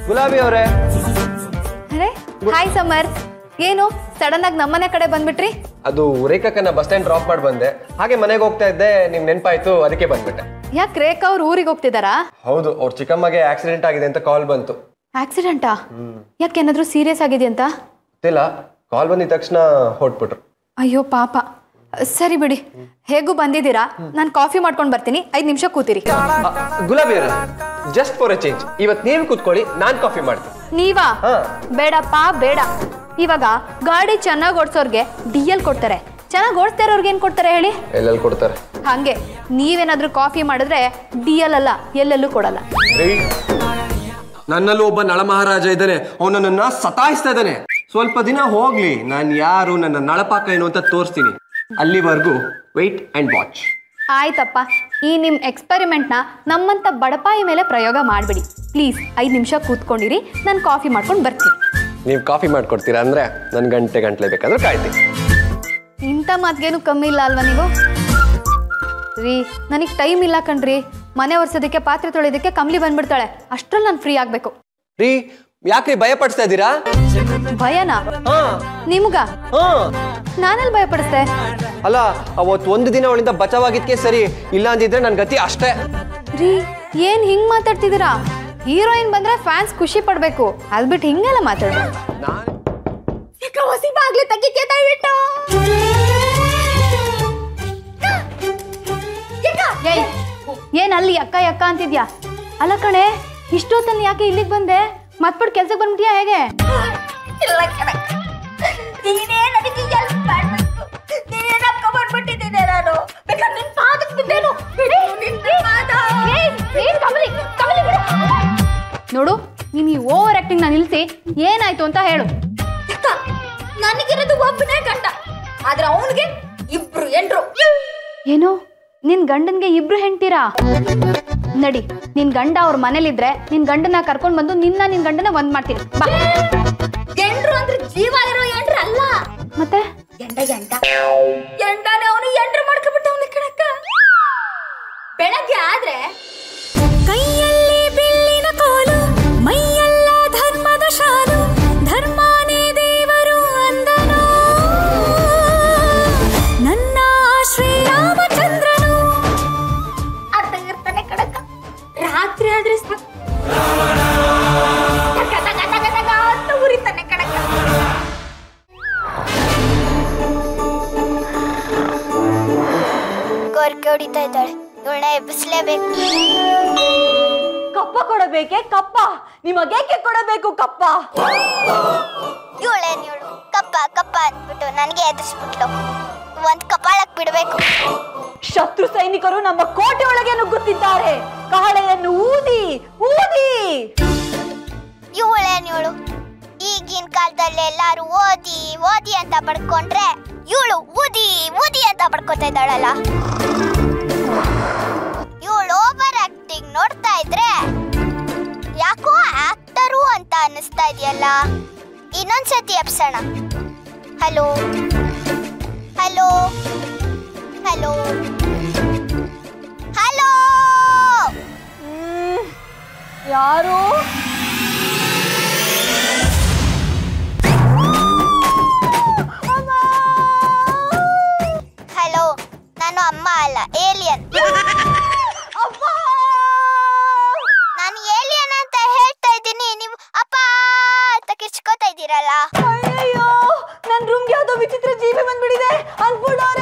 ಗುಲಾಬಿ ಅವರೇ ಅರೆ ಹಾಯ್ ಸಮರ್ ಏನು ಸಡನ್ ಆಗಿ ನಮ್ಮನೆ ಕಡೆ ಬಂದ್ಬಿಟ್ರಿ ಅದು ರೇಖಕ್ಕನ್ನ ಬಸ್ ಸ್ಟ್ಯಾಂಡ್ ಡ್ರಾಪ್ ಮಾಡಿ ಬಂದೆ ಹಾಗೆ ಮನೆಗೆ ಹೋಗ್ತಾ ಇದ್ದೆ ನಿಮ್ ನೆನಪಾಯ್ತು ಅದಕ್ಕೆ ಬಂದ್ಬಿಟ್ಟೆ ಯಾಕೆ ರೇಖಾ ಅವ್ರು ಊರಿಗೆ ಹೋಗ್ತಿದಾರಾ ಹೌದು ಅವ್ರ ಚಿಕ್ಕಮ್ಮಗೆ ಆಕ್ಸಿಡೆಂಟ್ ಆಗಿದೆ ಅಂತ ಕಾಲ್ ಬಂತು ಆಕ್ಸಿಡೆಂಟಾ ಯಾಕೆನಾದ್ರೂ ಸೀರಿಯಸ್ ಆಗಿದೆಯಂತ ಗೊತ್ತಿಲ್ಲ ಕಾಲ್ ಬಂದಿದ ತಕ್ಷಣ ಹೊಟ್ಬಿಟ್ರು ಅಯ್ಯೋ ಪಾಪ ಸರಿ ಬಿಡಿ ಹೇಗೂ ಬಂದಿದ್ದೀರಾ ನಾನು ಕಾಫಿ ಮಾಡ್ಕೊಂಡು ಬರ್ತೀನಿ ಐದು ನಿಮಿಷ ಕೂತಿರಿ ಆ, ಗುಲಾಬಿ ಅವರೇ ಜಸ್ಟ್ ಫಾರ್ ಎ ಚೇಂಜ್ ಇವತ್ತು ನೀವು ಕೂತ್ಕೊಳ್ಳಿ ನಾನ್ ಕಾಫಿ ಮಾಡ್ತೀನಿ ನೀವಾ ಹಾ. ಬೇಡಪ್ಪ ಬೇಡ ಇವಾಗ ಗಾಡಿ ಚೆನ್ನಾಗಿ ಓಡಿಸೋರ್ಗೆ ಡಿ ಎಲ್ ಕೊಡ್ತಾರೆ ಚೆನ್ನಾಗಿ ಓಡಿಸ್ತಾ ಇರೋರ್ಗೆ ಏನು ಕೊಡ್ತಾರೆ ಹೇಳಿ ಎಲ್ಲೆಲ್ಲಿ ಕೊಡ್ತಾರೆ ಹಾಗೆ ನೀವೇನಾದ್ರೂ ಕಾಫಿ ಮಾಡಿದ್ರೆ ಡಿ ಎಲ್ ಅಲ್ಲ ಎಲ್ಲೆಲ್ಲೂ ಕೊಡಲ್ಲ ನನ್ನಲ್ಲೂ ಒಬ್ಬ ನಳಮಹಾರಾಜ ಇದ್ದಾನೆ ಅವನು ನನ್ನ ಸತಾಯಿಸ್ತಾ ಇದ್ದಾನೆ ಸ್ವಲ್ಪ ದಿನ ಹೋಗ್ಲಿ ನಾನು ಯಾರು ನನ್ನ ನಳಪಾಕ ಏನು ಅಂತ ತೋರಿಸ್ತೀನಿ ಅಲ್ಲಿವರೆಗೂ ವೆಯ್ಟ್ ಅಂಡ್ ವಾಚ್ ಆಯ್ತಪ್ಪ ಈ ನಿಮ್ಮ ಎಕ್ಸ್ಪೆರಿಮೆಂಟ್ನ ನಮ್ಮಂಥ ಬಡಪಾಯಿ ಮೇಲೆ ಪ್ರಯೋಗ ಮಾಡಿಬಿಡಿ ಪ್ಲೀಸ್ ಐದು ನಿಮಿಷ ಕೂತ್ಕೊಂಡಿರಿ ನಾನು ಕಾಫಿ ಮಾಡ್ಕೊಂಡು ಬರ್ತೀನಿ ನೀವು ಕಾಫಿ ಮಾಡ್ಕೊಡ್ತೀರಾ ಅಂದ್ರೆ ನನ್ ಗಂಟೆ ಗಂಟ್ಲೆ ಬೇಕಾದ್ರೆ ಕಾಯ್ತೀನಿ ಇಂಥ ಮಾತ್ಗೇನು ಕಮ್ಮಿ ಇಲ್ಲ ಅಲ್ವಾ ನೀವು ರೀ ನನಗೆ ಟೈಮ್ ಇಲ್ಲ ಕಣ್ರಿ ಮನೆ ಒರೆಸೋದಕ್ಕೆ ಪಾತ್ರೆ ತೊಳೆಯೋದಕ್ಕೆ ಕಂಬ್ಲಿ ಬಂದ್ಬಿಡ್ತಾಳೆ ಅಷ್ಟ್ರಲ್ಲಿ ನಾನು ಫ್ರೀ ಆಗಬೇಕು ರೀ ಯಾಕೆ ಭಯ ಪಡಿಸ್ತಾ ಇದ್ದೀರಾ ಭಯನಾ ಹಾ ನಿಮ್ಗ ಹಾ ನಾನೆಲ್ಲಿ ಭಯಪಡಿಸ್ದೆ ಅಲ್ಲ ಅವತ್ತು ಒಂದು ದಿನ ಅವಳಿಂದ ಬಚಾವಾಗಿದ್ಕೆ ಸರಿ ಇಲ್ಲ ಅಂದಿದ್ರೆ ನನ್ ಗತಿ ಅಷ್ಟೇ ರೀ ಏನ್ ಹಿಂಗ್ ಮಾತಾಡ್ತಿದ್ದೀರಾ ಹೀರೋಯಿನ್ ಬಂದ್ರೆ ಫ್ಯಾನ್ಸ್ ಖುಷಿ ಪಡ್ಬೇಕು ಅದ್ ಬಿಟ್ಟು ಹಿಂಗೆಲ್ಲ ಮಾತಾಡ್ಬೇಕು ನಾನ್ ಹೊಸಿ ಬಾಗ್ಲಿ ತೆಗಿಕೆ ದಯವಿಟ್ಟು ಏಯ್, ಏನ್ ಅಲ್ಲಿ ಅಕ್ಕ ಅಕ್ಕ ಅಂತಿದ್ಯಾ ಅಲ್ಲ ಕಣೆ ಇಷ್ಟೊತ್ತಲ್ಲಿ ಯಾಕೆ ಇಲ್ಲಿಗೆ ಬಂದೆ ಮತ್ಬಿಟ್ಟು ಕೆಲ್ಸಕ್ಕೆ ಬಂದ್ಬಿಟ್ಯಾ ಹೇಗೆ ಇಲ್ಲ ಕಣಕ್ಕ. ನೀನೇ ನನಗೆ ಹೆಲ್ಪ್ ಮಾಡ್ಬೇಕು ನೀನೇ ನಂಬ್ಕೊಂಡ್ಬಿಟ್ಟಿದ್ದೀನಿ ನಾನು ಬೇಕಾದ್ರೆ ನಿನ್ ಪಾದಕ್ಕೆ ಬಿದ್ದೇನು ಬಿಡು ನಿನ್ನ ಪಾದ ನೋಡು ನೀನ್ ಈ ಓವರ್ ಆಕ್ಟಿಂಗ್ ನಾನು ನಿಲ್ಸಿ ಏನಾಯ್ತು ಅಂತ ಹೇಳು ಅಕ್ಕ, ನನಗಿರೋದು ಒಬ್ಬನೇ ಗಂಡ ಆದ್ರೆ ಅವನಿಗೆ ಇಬ್ರು ಎಂಡ್ರು ಏನು ನಿನ್ ಗಂಡನ್ಗೆ ಇಬ್ರು ಹೆಂಡ್ತೀರಾ ನಡಿ ನಿನ್ ಗಂಡ ಅವ್ರ ಮನೇಲಿದ್ರೆ ನಿನ್ ಗಂಡನ ಕರ್ಕೊಂಡ್ ಬಂದು ನಿನ್ನ ನಿನ್ ಗಂಡನ ಒಂದ್ ಮಾಡ್ತೀನಿ ಬಾ ಎಂಡ್ರು ಅಂದ್ರೆ ಜೀವ ಇರೋ ಎಂಡ್ರು ಅಲ್ಲ ಮತ್ತೆ ಎಂಡ ಎಂಡ ಎಂಡನೇ ಅವನು ಎಂಡ್ರು ಮಾಡ್ಕೊಬಿಟ್ಟವನ ಕಣಕ್ಕ ಬೆಳಗ್ಗೆ ಆದ್ರೆ ಕೈಯಲ್ಲಿ ಬಿಲ್ಲಿನ ಕೋಲು ಮೈಯೆಲ್ಲ ಧರ್ಮದ ಶಾಲು ಧರ್ಮನೇ ದೇವರು ಅಂದನು ನನ್ನ ಶ್ರೀರಾಮಚಂದ್ರನು ಅರ್ಧ ಇರ್ತಾನೆ ಕಣಕ್ಕ ರಾತ್ರಿ ಆದ್ರೆ ಸಾಕು ತಗ ತಗ ತಗ ತಗ ಅಂತ ಉರಿತಾನೆ ಕಣಕ್ಕ ಕೊರ್ಕೆ ಹೊಡಿತಾ ಇದ್ದಾಳೆ ಇವಳನ್ನ ಎಬ್ಬಿಸ್ಲೇಬೇಕು ಕಪ್ಪ ಕೊಡಬೇಕೆ ಕಪ್ಪ ನಿಮಗೇಕೆ ಕೊಡಬೇಕು ಕಪ್ಪ ಇವಳೇನ್ ಇವಳು ಕಪ್ಪ ಕಪ್ಪ ಅಂದ್ಬಿಟ್ಟು ನನಗೆ ಎದುರಿಸ್ಬಿಟ್ಲು ಒಂದ್ ಕಪಾಳಕ್ ಬಿಡ್ಬೇಕು ಶತ್ರು ಸೈನಿಕರು ನಮ್ಮ ಕೋಟೆ ಒಳಗೆ ನುಗ್ಗುತ್ತಿದ್ದಾರೆ ಕಹಳೆಯನ್ನು ಊದಿ ಊದಿ ಇವಳೇನ್ ಇವಳು ಈಗಿನ ಕಾಲದಲ್ಲಿ ಎಲ್ಲಾರು ಓದಿ ಓದಿ ಅಂತ ಪಡ್ಕೊಂಡ್ರೆ ಇವಳು ಊದಿ ಊದಿ ಅಂತ ಪಡ್ಕೊತಾ ಇದ್ದಾಳಲ್ಲ ಇವಳು ಓವರ್ ಆಕ್ಟಿಂಗ್ ನೋಡ್ತಾ ಇದ್ರೆ ಯಾಕೋ ಆಕ್ಟರು ಅಂತ ಅನ್ನಿಸ್ತಾ ಇದೆಯಲ್ಲ ಇನ್ನೊಂದ್ಸತಿ ಎಪ್ಸೋಣ ಹಲೋ ಹಲೋ ಹಲೋ ಹಲೋ ಯಾರು ಹಲೋ ನಾನು ಅಮ್ಮ ಅಲ್ಲ ಏಲಿಯನ್ ನಾನು ಏಲಿಯನ್ ಅಂತ ಹೇಳ್ತಾ ಇದ್ದೀನಿ ನೀವು ಅಪ್ಪ ಅಂತ ಕಿರ್ಚ್ಕೋತಾ ಇದ್ದೀರಲ್ಲ ಅಯ್ಯಯ್ಯೋ ನನ್ ರೂಮ್ಗೆ ಯಾವ್ದೋ ವಿಚಿತ್ರ ಜೀವಿ ಬಂದ್ಬಿಡಿದೆ ಅನ್ಪೂರ್ಣ